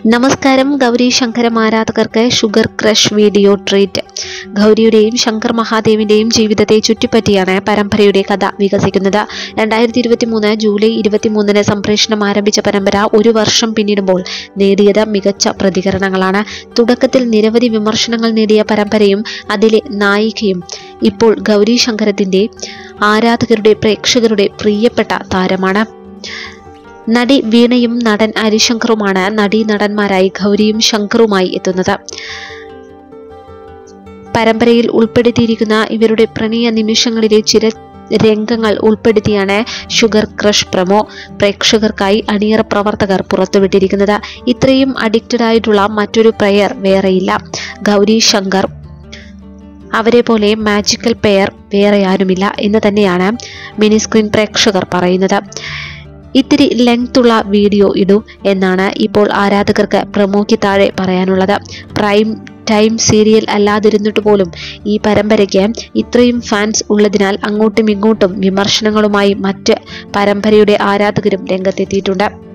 നമസ്കാരം ഗൗരി ശങ്കരം ആരാധകർക്ക് sugar crush video treat ഗൗരിയുടെയും ശങ്കർ മഹാദേവിന്റെയും ജീവിതത്തെ ചുറ്റിപ്പറ്റിയാണ് പരമ്പരയുടെ കഥ വികസിക്കുന്നത് രണ്ടായിരത്തി ഇരുപത്തി മൂന്ന് ജൂലൈ ഇരുപത്തിമൂന്നിന് സംപ്രേഷണം ആരംഭിച്ച പരമ്പര ഒരു വർഷം പിന്നിടുമ്പോൾ നേടിയത് മികച്ച പ്രതികരണങ്ങളാണ് തുടക്കത്തിൽ നിരവധി വിമർശനങ്ങൾ നേടിയ പരമ്പരയും അതിലെ നായികയും ഇപ്പോൾ ഗൗരി ശങ്കരത്തിന്റെ ആരാധകരുടെ പ്രേക്ഷകരുടെ പ്രിയപ്പെട്ട താരമാണ് നടി വീണയും നടൻ ഹരിശങ്കറുമാണ് നടി നടന്മാരായി ഗൗരിയും ശങ്കറുമായി എത്തുന്നത് പരമ്പരയിൽ ഉൾപ്പെടുത്തിയിരിക്കുന്ന ഇവരുടെ പ്രണയ നിമിഷങ്ങളിലെ ചില രംഗങ്ങൾ ഉൾപ്പെടുത്തിയാണ് ഷുഗർ ക്രഷ് പ്രമോ പ്രേക്ഷകർക്കായി അണിയറ പ്രവർത്തകർ പുറത്തുവിട്ടിരിക്കുന്നത് ഇത്രയും അഡിക്റ്റഡ് ആയിട്ടുള്ള മറ്റൊരു പ്രെയർ വേറെയില്ല ഗൗരി ശങ്കർ അവരെ പോലെ മാജിക്കൽ പെയർ വേറെ ആരുമില്ല എന്ന് തന്നെയാണ് മിനി സ്ക്രീൻ പ്രേക്ഷകർ പറയുന്നത് ഇത്തിരി ലെങ്ത് ഉള്ള വീഡിയോ ഇടൂ എന്നാണ് ഇപ്പോൾ ആരാധകർക്ക് പ്രമോയ്ക്ക് താഴെ പറയാനുള്ളത് പ്രൈം ടൈം സീരിയൽ അല്ലാതിരുന്നിട്ട് പോലും ഈ പരമ്പരയ്ക്ക് ഇത്രയും ഫാൻസ് ഉള്ളതിനാൽ അങ്ങോട്ടും ഇങ്ങോട്ടും വിമർശനങ്ങളുമായി മറ്റ് പരമ്പരയുടെ ആരാധകരും രംഗത്തെത്തിയിട്ടുണ്ട്